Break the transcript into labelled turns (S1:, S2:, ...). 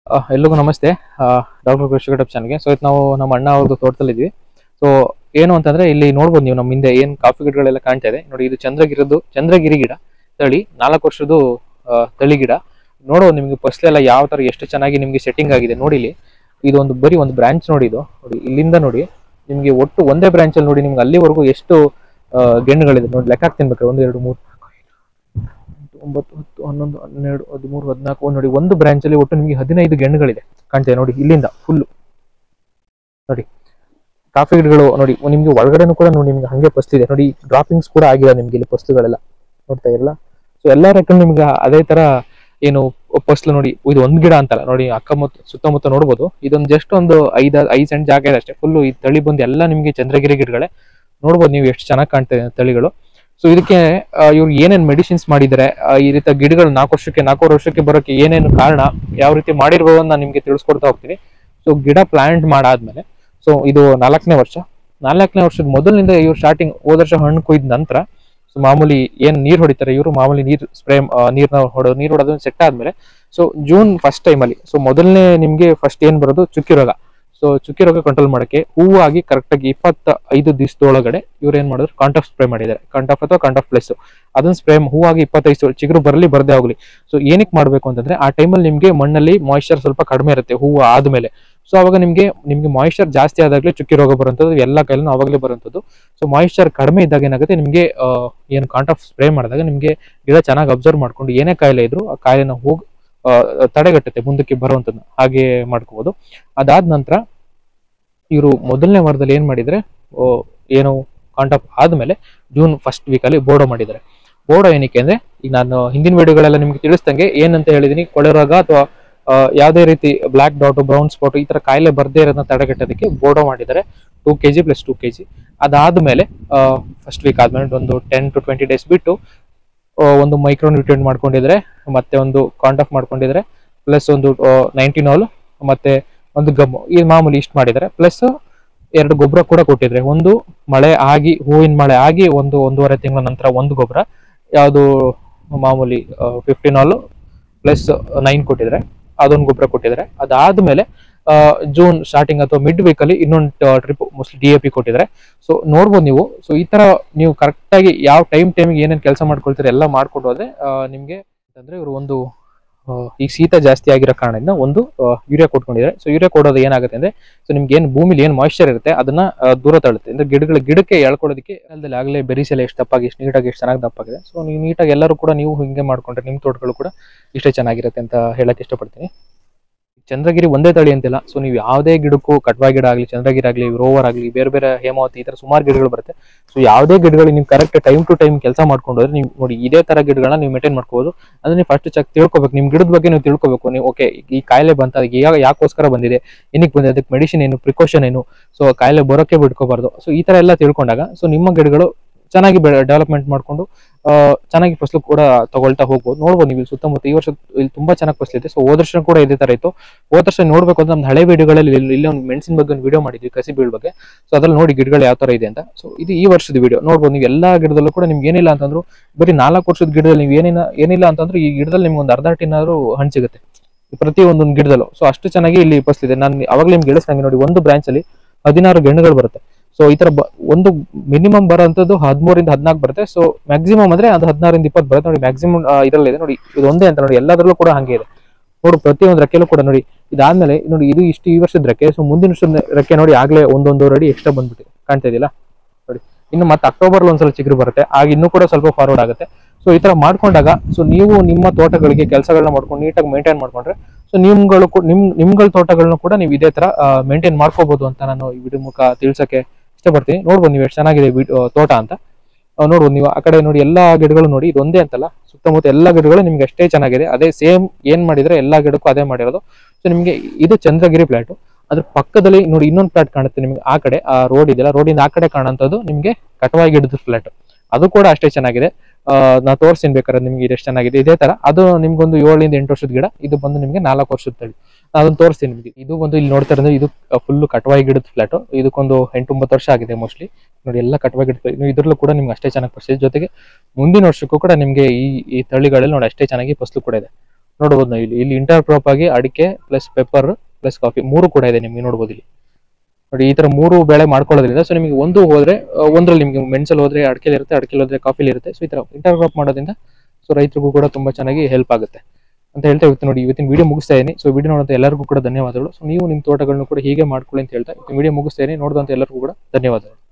S1: ಆ, ಎಲ್ರಿಗೂ ನಮಸ್ತೆ ಡಾಕ್ಟರ್ ಕೃಷಿ ಯೂಟ್ಯೂಬ್ ಚಾನಲ್ಗೆ ಸೊ ಇದು ನಾವು ನಮ್ಮ ಅಣ್ಣ ಅವ್ರದ್ದು ತೋಟದಲ್ಲಿದ್ವಿ ಸೊ ಏನು ಅಂತಂದ್ರೆ ಇಲ್ಲಿ ನೋಡ್ಬೋದು ನೀವು ನಮ್ಮ ಹಿಂದೆ ಏನ್ ಕಾಫಿ ಗಿಡಗಳೆಲ್ಲ ಕಾಣ್ತಾ ಇದೆ ನೋಡಿ ಇದು ಚಂದ್ರಗಿರದ್ದು ಚಂದ್ರಗಿರಿ ಗಿಡ ತಳಿ ನಾಲ್ಕು ವರ್ಷದ್ದು ಆ, ತಳಿ ಗಿಡ ನೋಡೋ ನಿಮ್ಗೆ ಫಸ್ಲೆಲ್ಲ ಯಾವ ತರ ಎಷ್ಟು ಚೆನ್ನಾಗಿ ನಿಮ್ಗೆ ಸೆಟ್ಟಿಂಗ್ ಆಗಿದೆ ನೋಡಿ ಇಲ್ಲಿ ಇದೊಂದು ಬರೀ ಒಂದು ಬ್ರಾಂಚ್ ನೋಡಿ ಇದು ನೋಡಿ ಇಲ್ಲಿಂದ ನೋಡಿ ನಿಮ್ಗೆ ಒಟ್ಟು ಒಂದೇ ಬ್ರಾಂಚ್ ಅಲ್ಲಿ ನೋಡಿ ನಿಮ್ಗೆ ಅಲ್ಲಿವರೆಗೂ ಎಷ್ಟು ಆ, ಗೆಣ್ಣುಗಳಿದೆ ನೋಡಿ ಲೆಕ್ಕ ಹಾಕ್ತೀನಿ ಬೇಕಾದ್ರೆ ಒಂದು ಎರಡು ಮೂರು ನಾಲ್ಕು, ಐದು, ಎಂಟು, ಒಂಬತ್ತು ಹತ್ತು ಹನ್ನೊಂದು ಹನ್ನೆರಡು ಹದಿಮೂರು ಹದಿನಾಲ್ಕು ಒಂದು ನೋಡಿ ಒಂದು ಬ್ರಾಂಚ್ ಅಲ್ಲಿ ಒಟ್ಟು ನಿಮಗೆ ಹದಿನೈದು ಗೆಣ್ಣುಗಳಿದೆ ಕಾಣ್ತಿದೆ ನೋಡಿ ಇಲ್ಲಿಂದ ಫುಲ್ ನೋಡಿ ಕಾಫಿ ಗಿಡಗಳು ನೋಡಿ ನಿಮ್ಗೆ ಒಳಗಡೆನೂ ಕೂಡ ನೋಡಿ ನಿಮ್ಗೆ ಹಂಗೆ ಫಸ್ಲಿದೆ ನೋಡಿ ಡ್ರಾಪಿಂಗ್ಸ್ ಕೂಡ ಆಗಿದೆ ನಿಮ್ಗೆ ಇಲ್ಲಿ ಫಸ್ಲುಗಳೆಲ್ಲ ನೋಡ್ತಾ ಇರಲ್ಲ ಸೊ ಎಲ್ಲ ರೆಕ್ಕಲ್ ನಿಮ್ಗೆ ಅದೇ ತರ ಏನು ಫಸ್ಲು ನೋಡಿ ಇದು ಒಂದ್ ಗಿಡ ಅಂತಲ್ಲ ನೋಡಿ ಅಕ್ಕಮುತ್ತ ಸುತ್ತಮುತ್ತ ನೋಡ್ಬೋದು ಇದೊಂದು ಜಸ್ಟ್ ಒಂದು ಐದ್ ಐದ್ ಸೆಂಟ್ ಜಾಗ ಇದೆ ಅಷ್ಟೇ ಫುಲ್ ಈ ತಳಿ ಬಂದು ಎಲ್ಲ ನಿಮ್ಗೆ ಚಂದ್ರಗಿರಿ ಗಿಡಗಳೇ ನೋಡ್ಬೋದು ನೀವು ಎಷ್ಟು ಚೆನ್ನಾಗಿ ಕಾಣ್ತಾ ಇದೆ ತಳಿಗಳು ಸೊ ಇದಕ್ಕೆ ಆ, ಇವ್ರು ಏನೇನ್ ಮೆಡಿಸಿನ್ಸ್ ಮಾಡಿದ್ದಾರೆ ಆ, ಈ ರೀತಿ ಗಿಡಗಳು ನಾಲ್ಕು ವರ್ಷಕ್ಕೆ ನಾಲ್ಕೂವರೆ ವರ್ಷಕ್ಕೆ ಬರೋಕೆ ಏನೇನು ಕಾರಣ ಯಾವ ರೀತಿ ಮಾಡಿರ್ಬೋದು ಅಂತ ನಾನು ನಿಮ್ಗೆ ತಿಳಿಸ್ಕೊಡ್ತಾ ಹೋಗ್ತೀನಿ ಸೊ ಗಿಡ ಪ್ಲಾಂಟ್ ಮಾಡಾದ್ಮೇಲೆ ಸೊ ಇದು ನಾಲ್ಕನೇ ವರ್ಷ ನಾಲ್ಕನೇ ವರ್ಷದ ಮೊದಲಿನಿಂದ ಇವ್ರು ಸ್ಟಾರ್ಟಿಂಗ್ ಹೋದ ವರ್ಷ ಹಣ್ಣು ಕೊಯ್ದ ನಂತರ ಸೊ ಮಾಮೂಲಿ ಏನ್ ನೀರ್ ಹೊಡಿತಾರೆ ಇವರು ಮಾಮೂಲಿ ನೀರ್ ಸ್ಪ್ರೇ ನೀರ್ನ ಹೊಡೋ ನೀರ್ ಹೊಡೋದು ಸೆಟ್ ಆದ್ಮೇಲೆ ಸೊ ಜೂನ್ ಫಸ್ಟ್ ಟೈಮಲ್ಲಿ ಸೊ ಮೊದಲನೇ ನಿಮ್ಗೆ ಫಸ್ಟ್ ಏನ್ ಬರೋದು ಚುಕ್ಕಿ ರೋಗ ಸೊ ಚುಕ್ಕಿ ರೋಗ ಕಂಟ್ರೋಲ್ ಮಾಡಕ್ಕೆ ಹೂವಾಗಿ ಕರೆಕ್ಟ್ ಆಗಿ ಇಪ್ಪತ್ತ ಐದು ದಿವಸದೊಳಗಡೆ ಇವ್ರು ಏನ್ ಮಾಡಿದ್ರು ಕಾಂಟಾಫ್ ಸ್ಪ್ರೇ ಮಾಡಿದ್ದಾರೆ ಕಾಂಟಾಫ್ ಅಥವಾ ಕಾಂಟಾಫ್ ಪ್ಲಸ್ ಅದನ್ನ ಸ್ಪ್ರೇ ಹೂವಾಗಿ ಇಪ್ಪತ್ತೈದು ದಿವಸ ಚಿಗುರು ಬರಲಿ ಬರದೇ ಹೋಗ್ಲಿ ಸೊ ಏನಕ್ಕೆ ಮಾಡ್ಬೇಕು ಅಂತಂದ್ರೆ ಆ ಟೈಮಲ್ಲಿ ನಿಮ್ಗೆ ಮಣ್ಣಲ್ಲಿ ಮಾಯಿಶ್ಚರ್ ಸ್ವಲ್ಪ ಕಡಿಮೆ ಇರುತ್ತೆ ಹೂವು ಆದ್ಮೇಲೆ ಸೊ ಅವಾಗ ನಿಮ್ಗೆ ನಿಮ್ಗೆ ಮಾಯಿಶ್ಚರ್ ಜಾಸ್ತಿ ಆದಾಗಲೇ ಚುಕ್ಕಿ ರೋಗ ಬರುವಂಥದ್ದು ಎಲ್ಲ ಕಾಯಿಲೆನೂ ಅವಾಗಲೇ ಬರುವಂಥದ್ದು ಸೊ ಮಾಯಿಶ್ಚರ್ ಕಡಿಮೆ ಇದ್ದಾಗ ಏನಾಗುತ್ತೆ ನಿಮ್ಗೆ ಆ, ಏನು ಕಾಂಟಾಫ್ ಸ್ಪ್ರೇ ಮಾಡಿದಾಗ ನಿಮ್ಗೆ ಗಿಡ ಚೆನ್ನಾಗಿ ಅಬ್ಸರ್ವ್ ಮಾಡ್ಕೊಂಡು ಏನೇ ಕಾಯಿಲೆ ಇದ್ರು ಆ ಕಾಯಿಲೆನ ಹೋಗಿ ತಡೆಗಟ್ಟುತ್ತೆ ಮುಂದಕ್ಕೆ ಬರುವಂಥದ್ದು ಹಾಗೆ ಮಾಡ್ಕೋಬಹುದು ಅದಾದ ನಂತರ ಇವರು ಮೊದಲನೇ ವಾರದಲ್ಲಿ ಏನ್ ಮಾಡಿದ್ರೆ ಓ, ಏನು ಕಾಂಟಾಪ್ ಆದ್ಮೇಲೆ ಜೂನ್ ಫಸ್ಟ್ ವೀಕಲ್ಲಿ ಬೋರ್ಡೋ ಮಾಡಿದ್ದಾರೆ ಬೋರ್ಡೋ ಏನಕ್ಕೆ ಅಂದ್ರೆ ಈಗ ನಾನು ಹಿಂದಿನ ವಿಡಿಯೋಗಳೆಲ್ಲ ನಿಮ್ಗೆ ತಿಳಿಸ್ದಂಗೆ ಏನಂತ ಹೇಳಿದೀನಿ ಕೊಳೆ ರೋಗ ಅಥವಾ ಆ, ಯಾವುದೇ ರೀತಿ ಬ್ಲಾಕ್ ಡಾಟ್ ಬ್ರೌನ್ ಸ್ಪಾಟ್ ಈ ತರ ಕಾಯಿಲೆ ಬರ್ದೇ ಇರೋದನ್ನ ತಡೆಗಟ್ಟೋದಕ್ಕೆ ಬೋರ್ಡೋ ಮಾಡಿದ್ದಾರೆ two K G plus two K G ಅದಾದ್ಮೇಲೆ ಫಸ್ಟ್ ವೀಕ್ ಆದ್ಮೇಲೆ ಒಂದು ಟೆನ್ ಟು ಟ್ವೆಂಟಿ ಡೇಸ್ ಬಿಟ್ಟು ಆ, ಒಂದು ಮೈಕ್ರೋ ನ್ಯೂಟ್ರಿಯೆಂಟ್ ಮಾಡ್ಕೊಂಡಿದ್ರೆ ಮತ್ತೆ ಒಂದು ಕಾಂಟಾಫ್ ಮಾಡ್ಕೊಂಡಿದ್ರೆ ಪ್ಲಸ್ ಒಂದು ನೈಂಟಿನಾಲ್ ಮತ್ತೆ ಒಂದು ಗಮ್ ಈ ಮಾಮೂಲಿ ಇಷ್ಟು ಮಾಡಿದ್ದಾರೆ ಪ್ಲಸ್ ಎರಡು ಗೊಬ್ಬರ ಕೂಡ ಕೊಟ್ಟಿದ್ರೆ ಒಂದು ಮಳೆ ಆಗಿ ಹೂವಿನ ಮಳೆ ಆಗಿ ಒಂದು ಒಂದೂವರೆ ತಿಂಗಳ ನಂತರ ಒಂದು ಗೊಬ್ಬರ ಯಾವುದು ಮಾಮೂಲಿ ಫಿಫ್ಟಿನಾಲ್ ಪ್ಲಸ್ ನೈನ್ ಕೊಟ್ಟಿದ್ರೆ ಅದೊಂದು ಗೊಬ್ಬರ ಕೊಟ್ಟಿದ್ದಾರೆ ಅದಾದ್ಮೇಲೆ ಆ, ಜೂನ್ ಸ್ಟಾರ್ಟಿಂಗ್ ಅಥವಾ ಮಿಡ್ ವೀಕ್ ಅಲ್ಲಿ ಇನ್ನೊಂದು trip mostly D A P ಕೊಟ್ಟಿದ್ದಾರೆ ಸೊ ನೋಡ್ಬೋದು ನೀವು ಸೊ ಈ ತರ ನೀವು ಕರೆಕ್ಟ್ ಆಗಿ ಯಾವ ಟೈಮ್ ಟೈಮಿಗೆ ಏನೇನು ಕೆಲಸ ಮಾಡ್ಕೊಳ್ತೀರಿ ಎಲ್ಲ ಮಾಡ್ಕೊಂಡು ಹೋದ್ರೆ ಆ, ನಿಮ್ಗೆ ಅಂತಂದ್ರೆ ಇವರು ಒಂದು ಆ, ಈಗ ಶೀತ ಜಾಸ್ತಿ ಆಗಿರೋ ಕಾರಣದಿಂದ ಒಂದು ಯೂರಿಯಾ ಕೊಟ್ಕೊಂಡಿದ್ದಾರೆ ಸೊ ಯೂರಿಯಾ ಕೊಡೋದು ಏನಾಗುತ್ತೆ ಅಂದ್ರೆ ಸೊ ನಿಮ್ಗೆ ಏನು ಭೂಮಿಲಿ ಏನು ಮಾಯಿಶ್ಚರ್ ಇರುತ್ತೆ ಅದನ್ನ ಆ, ದೂರ ತಳ್ಳುತ್ತೆ ಅಂದ್ರೆ ಗಿಡಗಳ ಗಿಡಕ್ಕೆ ಎಳ್ಕೊಳ್ಳೋದಕ್ಕೆ ಅಲ್ಲದಲ್ಲಿ ಆಗಲೇ ಬೆರೀಸ್ ಎಲ್ಲ ಎಷ್ಟು ದಪ್ಪಾಗಿ ಎಷ್ಟು ನೀಟಾಗಿ ಎಷ್ಟು ಚೆನ್ನಾಗಿ ದಪ್ಪಾಗಿದೆ ಸೊ ನೀವು ನೀಟಾಗಿ ಎಲ್ಲರೂ ಕೂಡ ನೀವು ಹಿಂಗೆ ಮಾಡ್ಕೊಂಡ್ರೆ ನಿಮ್ಮ ತೋಟಗಳು ಕೂಡ ಇಷ್ಟೇ ಚೆನ್ನಾಗಿರುತ್ತೆ ಅಂತ ಹೇಳಕ್ ಇಷ್ಟಪಡ್ತೀನಿ ಚಂದ್ರಗಿರಿ ಒಂದೇ ತಳಿ ಅಂತಿಲ್ಲ ಸೊ ನೀವು ಯಾವುದೇ ಗಿಡಕ್ಕೂ ಕಟ್ವಾ ಗಿಡ ಆಗಲಿ ಚಂದ್ರಗಿರಿ ಆಗಲಿ ರೋವರ್ ಆಗಲಿ ಬೇರೆ ಬೇರೆ ಹೇಮಾವತಿ ಈ ತರ ಸುಮಾರು ಗಿಡಗಳು ಬರುತ್ತೆ ಸೊ ಯಾವುದೇ ಗಿಡಗಳು ನೀವು ಕರೆಕ್ಟ್ ಟೈಮ್ ಟು ಟೈಮ್ ಕೆಲಸ ಮಾಡ್ಕೊಂಡು ಹೋದ್ರೆ ನೀವು ನೋಡಿ ಇದೇ ತರ ಗಿಡಗಳನ್ನ ನೀವು ಮೇಂಟೈನ್ ಮಾಡ್ಕೋಬಹುದು ಅಂದ್ರೆ ನೀವು ಫಸ್ಟ್ ಚೆಕ್ ತಿಳ್ಕೊಬೇಕು ನಿಮ್ ಗಿಡದ ಬಗ್ಗೆ ನೀವು ತಿಳ್ಕೊಬೇಕು ನೀವು ಓಕೆ ಈ ಕಾಯಿಲೆ ಬಂತ ಅದಕ್ಕೆ ಯಾವ ಯಾಕೋಸ್ಕರ ಬಂದಿದೆ ಏನಕ್ಕೆ ಬಂದಿದೆ ಅದಕ್ಕೆ ಮೆಡಿಸಿನ್ ಏನು ಪ್ರಿಕಾಷನ್ ಏನು ಸೊ ಕಾಯಿಲೆ ಬರೋಕೆ ಬಿಟ್ಕೋಬಾರ್ದು ಸೊ ಈ ತರ ಎಲ್ಲ ತಿಳ್ಕೊಂಡಾಗ ಸೊ ನಿಮ್ಮ ಗಿಡಗಳು ಚೆನ್ನಾಗಿ ಡೆವಲಪ್ಮೆಂಟ್ ಮಾಡ್ಕೊಂಡು ಆ, ಚೆನ್ನಾಗಿ ಫಸಲು ಕೂಡ ತಗೊಳ್ತಾ ಹೋಗ್ಬೋದು ನೋಡ್ಬೋದು ನೀವು ಇಲ್ಲಿ ಸುತ್ತಮುತ್ತ ಈ ವರ್ಷ ಇಲ್ಲಿ ತುಂಬಾ ಚೆನ್ನಾಗಿ ಫಸಲಿದೆ ಸೊ ಹೋದ ವರ್ಷ ಕೂಡ ಇದೇ ತರ ಇತ್ತು ಹೋದ ವರ್ಷ ನೋಡ್ಬೇಕು ಅಂದ್ರೆ ನಮ್ದು ಹಳೆ ವಿಡಿಯೋಗಳಲ್ಲಿ ಇಲ್ಲಿ ಇಲ್ಲಿ ಒಂದು ಮೆಣಸಿನ ಬಗ್ಗೆ ಒಂದು ವಿಡಿಯೋ ಮಾಡಿದ್ವಿ ಕಸಿ ಬೀಳ್ ಬಗ್ಗೆ ಸೊ ಅದ್ರಲ್ಲಿ ನೋಡಿ ಗಿಡಗಳು ಯಾವ ತರ ಇದೆ ಅಂತ ಸೊ ಇದು ಈ ವರ್ಷದ ವಿಡಿಯೋ ನೋಡ್ಬೋದು ನೀವು ಎಲ್ಲಾ ಗಿಡದಲ್ಲೂ ಕೂಡ ನಿಮ್ಗೆ ಏನಿಲ್ಲ ಅಂತಂದ್ರು ಬರೀ ನಾಲ್ಕು ವರ್ಷದ ಗಿಡದಲ್ಲಿ ನೀವು ಏನಿಲ್ಲ ಏನಿಲ್ಲ ಅಂತಂದ್ರೆ ಈ ಗಿಡದಲ್ಲಿ ನಿಮ್ಗೆ ಒಂದು ಅರ್ಧ ಟಿನ್ನಾದ್ರು ಹಣ್ಣು ಸಿಗುತ್ತೆ ಪ್ರತಿ ಒಂದೊಂದು ಗಿಡದಲ್ಲೂ ಸೊ ಅಷ್ಟು ಚೆನ್ನಾಗಿ ಇಲ್ಲಿ ಫಸಲಿದೆ ನಾನು ಅವಾಗಲೇ ನಿಮ್ಗೆ ಹೇಳಿಸ್ದಂಗೆ ನೋಡಿ ಒಂದು ಬ್ರಾಂಚ್ ಅಲ್ಲಿ ಹದಿನಾರು ಗೆಣ್ಣುಗಳು ಬರುತ್ತೆ ಸೊ ಈ ತರ ಬ- ಒಂದು ಮಿನಿಮಮ್ ಬರೋಂಥದ್ದು ಹದಿಮೂರಿಂದ ಹದಿನಾಲ್ಕು ಬರುತ್ತೆ ಸೊ ಮ್ಯಾಕ್ಸಿಮಮ್ ಅಂದ್ರೆ ಅದು ಹದಿನಾರಿಂದ ಇಪ್ಪತ್ತು ಬರುತ್ತೆ ನೋಡಿ ಮ್ಯಾಕ್ಸಿಮಮ್ ಇದರಲ್ಲಿ ಇದೆ ನೋಡಿ ಇದು ಒಂದೇ ಅಂತ ನೋಡಿ ಎಲ್ಲದರಲ್ಲೂ ಕೂಡ ಹಂಗೆ ಇದೆ ನೋಡಿ ಪ್ರತಿಯೊಂದು ರೆಕ್ಕೆಲೂ ಕೂಡ ನೋಡಿ ಇದಾದ್ಮೇಲೆ ನೋಡಿ ಇದು ಇಷ್ಟು ಈ ವರ್ಷದ ರೆಕ್ಕೆ ಸೊ ಮುಂದಿನ ವರ್ಷದ ರೆಕ್ಕೆ ನೋಡಿ ಆಗ್ಲೇ ಒಂದೊಂದೂವರೆ ಅಡಿ ಎಕ್ಸ್ಟ್ರಾ ಬಂದ್ಬಿಟ್ಟಿದೆ ಕಾಣ್ತಾ ಇದೆಯಲ್ಲ ನೋಡಿ ಇನ್ನು ಮತ್ತೆ ಅಕ್ಟೋಬರ್ ಒಂದ್ಸಲ ಚಿಗುರು ಬರುತ್ತೆ ಆಗ ಇನ್ನೂ ಕೂಡ ಸ್ವಲ್ಪ ಫಾರ್ವರ್ಡ್ ಆಗುತ್ತೆ ಸೊ ಈ ತರ ಮಾಡ್ಕೊಂಡಾಗ ಸೊ ನೀವು ನಿಮ್ಮ ತೋಟಗಳಿಗೆ ಕೆಲಸಗಳನ್ನ ಮಾಡ್ಕೊಂಡು ನೀಟಾಗಿ ಮೇಂಟೈನ್ ಮಾಡ್ಕೊಂಡ್ರೆ ಸೊ ನಿಮ್ಗಳು ಕೂ- ನಿಮ್ ನಿಮ್ಗಳ ತೋಟಗಳನ್ನ ಕೂಡ ನೀವು ಇದೇ ತರ ಮೇಂಟೈನ್ ಮಾಡ್ಕೋಬಹುದು ಅಂತ ನಾನು ಈ ವಿಡಿಯೋ ಮುಖ ತಿಳ್ಸಕ್ಕೆ ಇಷ್ಟಪಡ್ತೀನಿ ನೋಡ್ಬೋದು ನೀವು ಎಷ್ಟು ಚೆನ್ನಾಗಿದೆ ವಿ- ಆ, ತೋಟ ಅಂತ ಆ, ನೋಡ್ಬೋದು ನೀವು ಆ ಕಡೆ ನೋಡಿ ಎಲ್ಲಾ ಗಿಡಗಳು ನೋಡಿ ಇದು ಒಂದೇ ಅಂತಲ್ಲ ಸುತ್ತಮುತ್ತ ಎಲ್ಲಾ ಗಿಡಗಳು ನಿಮ್ಗೆ ಅಷ್ಟೇ ಚೆನ್ನಾಗಿದೆ ಅದೇ ಸೇಮ್ ಏನ್ ಮಾಡಿದ್ರೆ ಎಲ್ಲಾ ಗಿಡಕ್ಕೂ ಅದೇ ಮಾಡಿರೋದು ಸೊ ನಿಮ್ಗೆ ಇದು ಚಂದ್ರಗಿರಿ ಪ್ಲಾಟ್ ಅದ್ರ ಪಕ್ಕದಲ್ಲಿ ನೋಡಿ ಇನ್ನೊಂದು ಪ್ಲಾಟ್ ಕಾಣುತ್ತೆ ನಿಮ್ಗೆ ಆ ಕಡೆ ಆ ರೋಡ್ ಇದೆಯಲ್ಲ ರೋಡಿಂದ ಆ ಕಡೆ ಕಾಣುವಂಥದ್ದು ನಿಮ್ಗೆ ಕಟವಾಯಿ ಗಿಡದ ಫ್ಲಾಟ್ ಅದು ಕೂಡ ಅಷ್ಟೇ ಚೆನ್ನಾಗಿದೆ ಆ, ನಾ ತೋರಿಸ್ತೀನಿ ಬೇಕಾದ್ರೆ ನಿಮ್ಗೆ ಇದು ಎಷ್ಟು ಚೆನ್ನಾಗಿದೆ ಇದೇ ತರ ಅದು ನಿಮ್ಗೊಂದು ಏಳರಿಂದ ಎಂಟು ವರ್ಷದ ಗಿಡ ಇದು ಬಂದು ನಿಮ್ಗೆ ನಾಲ್ಕು ವರ್ಷದ ತಳಿ ನಾನು ಅದನ್ನ ತೋರಿಸ್ತೀನಿ ನಿಮಗೆ ಇದು ಬಂದು ಇಲ್ಲಿ ನೋಡ್ತಾ ಇರೋದು ಇದು ಫುಲ್ ಕಟವಾಯಿ ಗಿಡದ ಫ್ಲಾಟ್ ಇದಕ್ಕೊಂದು ಎಂಟು ಒಂಬತ್ತು ವರ್ಷ ಆಗಿದೆ ಮೋಸ್ಟ್ಲಿ ನೋಡಿ ಎಲ್ಲ ಕಟವಾಯಿ ಗಿಡದ ಇನ್ನು ಇದ್ರಲ್ಲೂ ಕೂಡ ನಿಮ್ಗೆ ಅಷ್ಟೇ ಚೆನ್ನಾಗಿ ಫಸಲು ಜೊತೆಗೆ ಮುಂದಿನ ವರ್ಷಕ್ಕೂ ಕೂಡ ನಿಮ್ಗೆ ಈ ಈ ತಳಿಗಳಲ್ಲಿ ನೋಡಿ ಅಷ್ಟೇ ಚೆನ್ನಾಗಿ ಫಸಲು ಕೂಡ ಇದೆ ನೋಡ್ಬೋದು ನಾವು ಇಲ್ಲಿ ಇಲ್ಲಿ ಇಂಟರ್ ಕ್ರಾಪ್ ಆಗಿ ಅಡಿಕೆ ಪ್ಲಸ್ ಪೆಪ್ಪರ್ ಪ್ಲಸ್ ಕಾಫಿ ಮೂರು ಕೂಡ ಇದೆ ನಿಮಗೆ ನೋಡ್ಬೋದು ಇಲ್ಲಿ ನೋಡಿ ಈ ತರ ಮೂರು ಬೆಳೆ ಮಾಡ್ಕೊಳ್ಳೋದ್ರಿಂದ ಸೊ ನಿಮಗೆ ಒಂದು ಹೋದ್ರೆ ಆ, ಒಂದ್ರಲ್ಲಿ ನಿಮಗೆ ಮೆಣಸಲ್ಲಿ ಹೋದ್ರೆ ಅಡಿಕೆಲಿ ಇರುತ್ತೆ ಅಡಿಕೆಲಿ ಹೋದ್ರೆ ಕಾಫಿಲಿ ಇರುತ್ತೆ ಸೊ ಈ ತರ ಇಂಟರ್ ಕ್ರಾಪ್ ಮಾಡೋದ್ರಿಂದ ಸೊ ರೈತರಿಗೂ ಕೂಡ ತುಂಬಾ ಚೆನ್ನಾಗಿ ಹೆಲ್ಪ್ ಆಗುತ್ತೆ ಅಂತ ಹೇಳ್ತಾ ಇವತ್ತು ನೋಡಿ ಇವತ್ತಿನ ವಿಡಿಯೋ ಮುಗಿಸ್ತಾ ಇದೀನಿ ಸೊ ವಿಡಿಯೋ ನೋಡೋಂಥ ಎಲ್ಲರಿಗೂ ಕೂಡ ಧನ್ಯವಾದಗಳು ಸೊ ನೀವು ನಿಮ್ಮ ತೋಟಗಳನ್ನು ಕೂಡ ಹೀಗೆ ಮಾಡ್ಕೊಳ್ಳಿ ಅಂತ ಹೇಳ್ತಾ ಇವತ್ತಿನ ವಿಡಿಯೋ ಮುಗಿಸ್ತಾ ಇದೀನಿ ನೋಡಿದಂಥ ಎಲ್ಲರಿಗೂ ಕೂಡ ಧನ್ಯವಾದಗಳು